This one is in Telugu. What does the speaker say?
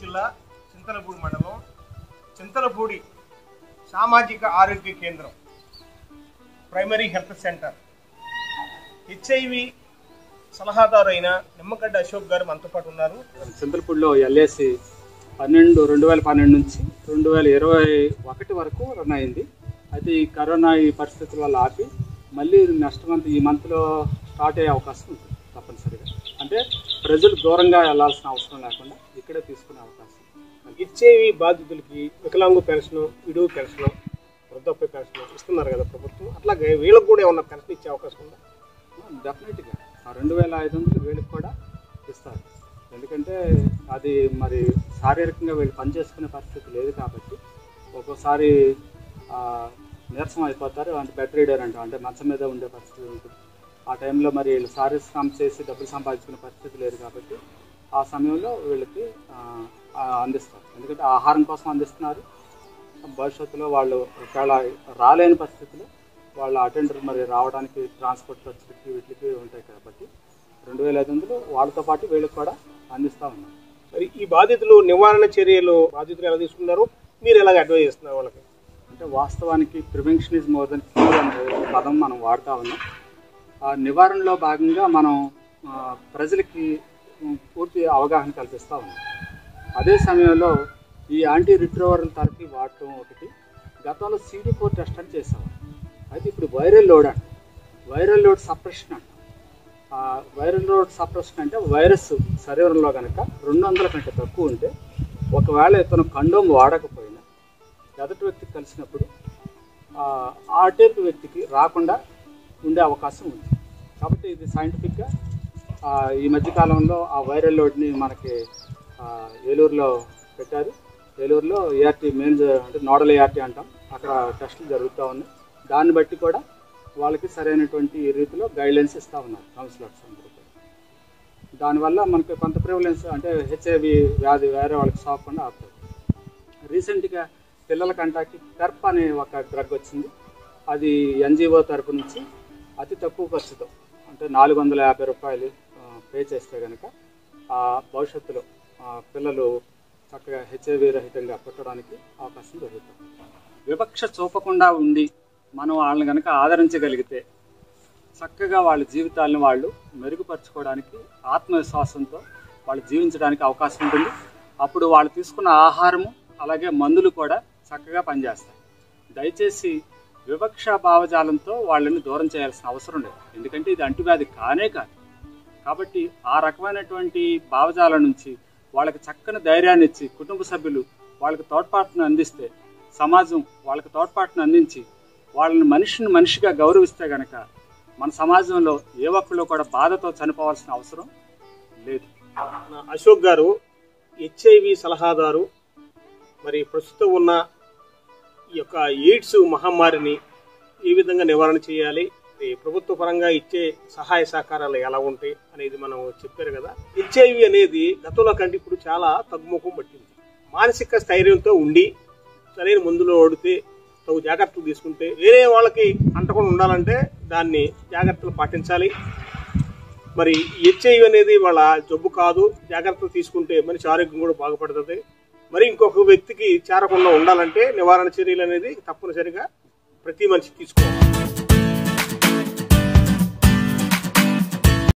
జిల్లా చింతలపూడి మండలం చింతలపూడి సామాజిక ఆరోగ్య కేంద్రం ప్రైమరీ హెల్త్ సెంటర్ హెచ్ఐవి సలహాదారు అయిన నిమ్మగడ్డ అశోక్ గారు మనతో పాటు ఉన్నారు చింతలపూడిలో ఎల్ఏసి పన్నెండు రెండు వేల పన్నెండు నుంచి రెండు వేల ఇరవై ఒకటి వరకు రన్ అయింది అయితే ఈ కరోనా ఈ పరిస్థితుల వల్ల ఆపి మళ్ళీ నెక్స్ట్ మంత్ ఈ మంత్లో స్టార్ట్ అయ్యే అవకాశం ఉంటుంది తప్పనిసరిగా అంటే ప్రజలు దూరంగా వెళ్ళాల్సిన అవసరం లేకుండా ఇక్కడే తీసుకునే అవకాశం ఉంది. హెచ్ఐవి బాధితులకి వికలాంగు పెన్షన్ విడువు పెన్షన్ వృద్ధాప్య పెన్షన్ ఇస్తున్నారు కదా ప్రభుత్వం అట్లాగే వీళ్ళకి కూడా ఏమన్నా పెన్షన్ ఇచ్చే అవకాశం ఉందా డెఫినెట్గా ఆ రెండు వేల ఐదు వందలు వీళ్ళకి కూడా ఇస్తారు ఎందుకంటే అది మరి శారీరకంగా వీళ్ళు పనిచేసుకునే పరిస్థితి లేదు కాబట్టి ఒక్కోసారి ఆ, నీరసం అయిపోతారు అంటే బెడ్ రీడర్ అంటాం అంటే మంచం మీద ఉండే పరిస్థితి ఉంటుంది ఆ టైంలో మరి వీళ్ళు శారీరక శ్రమ చేసి డబ్బులు సంపాదించుకునే పరిస్థితి లేదు కాబట్టి ఆ సమయంలో వీళ్ళకి ఆ, ఆ, అందిస్తారు ఎందుకంటే ఆహారం కోసం అందిస్తున్నారు భవిష్యత్తులో వాళ్ళు ఒకవేళ రాలేని పరిస్థితుల్లో వాళ్ళ అటెండర్ మరి రావడానికి ట్రాన్స్పోర్ట్ ఖర్చులకి వీటికి ఉంటాయి కాబట్టి రెండు వేల ఐదు వందలు వాళ్ళతో పాటు వీళ్ళకి కూడా అందిస్తూ ఉన్నాం మరి ఈ బాధితులు నివారణ చర్యలు బాధితులు ఎలా తీసుకున్నారు మీరు ఎలాగ అడ్వైజ్ చేస్తున్నారు వాళ్ళకి అంటే వాస్తవానికి prevention is more than cure అనే పదం మనం వాడుతూ ఉన్నాం ఆ నివారణలో భాగంగా మనం ఆ, ప్రజలకి ఉమ్, పూర్తి అవగాహన కల్పిస్తూ ఉన్నాం అదే సమయంలో ఈ యాంటీ రిట్రోవరల్ థెరపీ వాడటం ఒకటి గతంలో సిడి ఫోర్ టెస్ట్ అని చేసేవారు అయితే ఇప్పుడు వైరల్ లోడ్ అంట వైరల్ లోడ్ సప్రెషన్ అంట ఆ వైరల్ లోడ్ సప్రెషన్ అంటే వైరస్ శరీరంలో కనుక రెండు వందల కంటే తక్కువ ఉంటే ఒకవేళ ఇతను కండోమ్ వాడకపోయినా ఎదుటి వ్యక్తికి కలిసినప్పుడు ఆ, ఆ టైప్ వ్యక్తికి రాకుండా ఉండే అవకాశం ఉంది కాబట్టి ఇది సైంటిఫిక్గా ఆ, ఈ మధ్యకాలంలో ఆ వైరల్ లోడ్ని మనకి ఆ, ఏలూరులో పెట్టారు ఏలూరులో ఏఆర్టీ మెయిన్ అంటే నోడల్ ఏఆర్టీ అంటాం అక్కడ టెస్టులు జరుగుతూ ఉన్నాయి దాన్ని బట్టి కూడా వాళ్ళకి సరైనటువంటి రీతిలో గైడ్లైన్స్ ఇస్తూ ఉన్నారు కౌన్సిలర్స్ అందరూ కూడా దానివల్ల మనకి కొంత ప్రివలెన్స్ అంటే హెచ్ఐవి వ్యాధి వేరే వాళ్ళకి సోకకుండా ఆపుతుంది రీసెంట్గా పిల్లల కంటాకి పెర్ప్ అనే ఒక డ్రగ్ వచ్చింది అది ఎన్జిఓ తరపు నుంచి అతి తక్కువ ఖర్చుతో అంటే నాలుగు వందల యాభై రూపాయలు పే చేస్తే కనుక ఆ భవిష్యత్తులో ఆ, పిల్లలు చక్కగా హెచ్ఐవి రహితంగా పుట్టడానికి అవకాశం దొరుకుతుంది వివక్ష చూపకుండా ఉండి మనం వాళ్ళని కనుక ఆదరించగలిగితే చక్కగా వాళ్ళ జీవితాలను వాళ్ళు మెరుగుపరచుకోవడానికి ఆత్మవిశ్వాసంతో వాళ్ళు జీవించడానికి అవకాశం ఉంటుంది అప్పుడు వాళ్ళు తీసుకున్న ఆహారము అలాగే మందులు కూడా చక్కగా పనిచేస్తాయి దయచేసి వివక్ష భావజాలంతో వాళ్ళని దూరం చేయాల్సిన అవసరం లేదు ఎందుకంటే ఇది అంటువ్యాధి కానే కాదు కాబట్టి ఆ రకమైనటువంటి భావజాలం నుంచి వాళ్ళకి చక్కని ధైర్యాన్ని ఇచ్చి కుటుంబ సభ్యులు వాళ్ళకి తోడ్పాటును అందిస్తే సమాజం వాళ్ళకి తోడ్పాటును అందించి వాళ్ళని మనిషిని మనిషిగా గౌరవిస్తే గనక మన సమాజంలో ఏ ఒక్కళ్ళు కూడా బాధతో చనిపోవాల్సిన అవసరం లేదు నా అశోక్ గారు హెచ్ఐవి సలహాదారు మరి ప్రస్తుతం ఉన్న ఈ యొక్క ఎయిడ్స్ మహమ్మారిని ఏ విధంగా నివారణ చేయాలి ఈ ప్రభుత్వ పరంగా ఇచ్చే సహాయ సహకారాలు ఎలా ఉంటాయి అనేది మనం చెప్పారు కదా హెచ్ఐవి అనేది గతంలో కంటే ఇప్పుడు చాలా తగ్గుముఖం పట్టింది మానసిక స్థైర్యంతో ఉండి సరైన మందులు ఓడితే తగు జాగ్రత్తలు తీసుకుంటే వేరే వాళ్ళకి అంటకుండా ఉండాలంటే దాన్ని జాగ్రత్తలు పాటించాలి మరి హెచ్ఐవి అనేది వాళ్ళ జబ్బు కాదు జాగ్రత్తలు తీసుకుంటే మనిషి ఆరోగ్యం కూడా బాగుపడుతుంది మరి ఇంకొక వ్యక్తికి చేరకుండా ఉండాలంటే నివారణ చర్యలు అనేది తప్పనిసరిగా ప్రతి మనిషి తీసుకోవాలి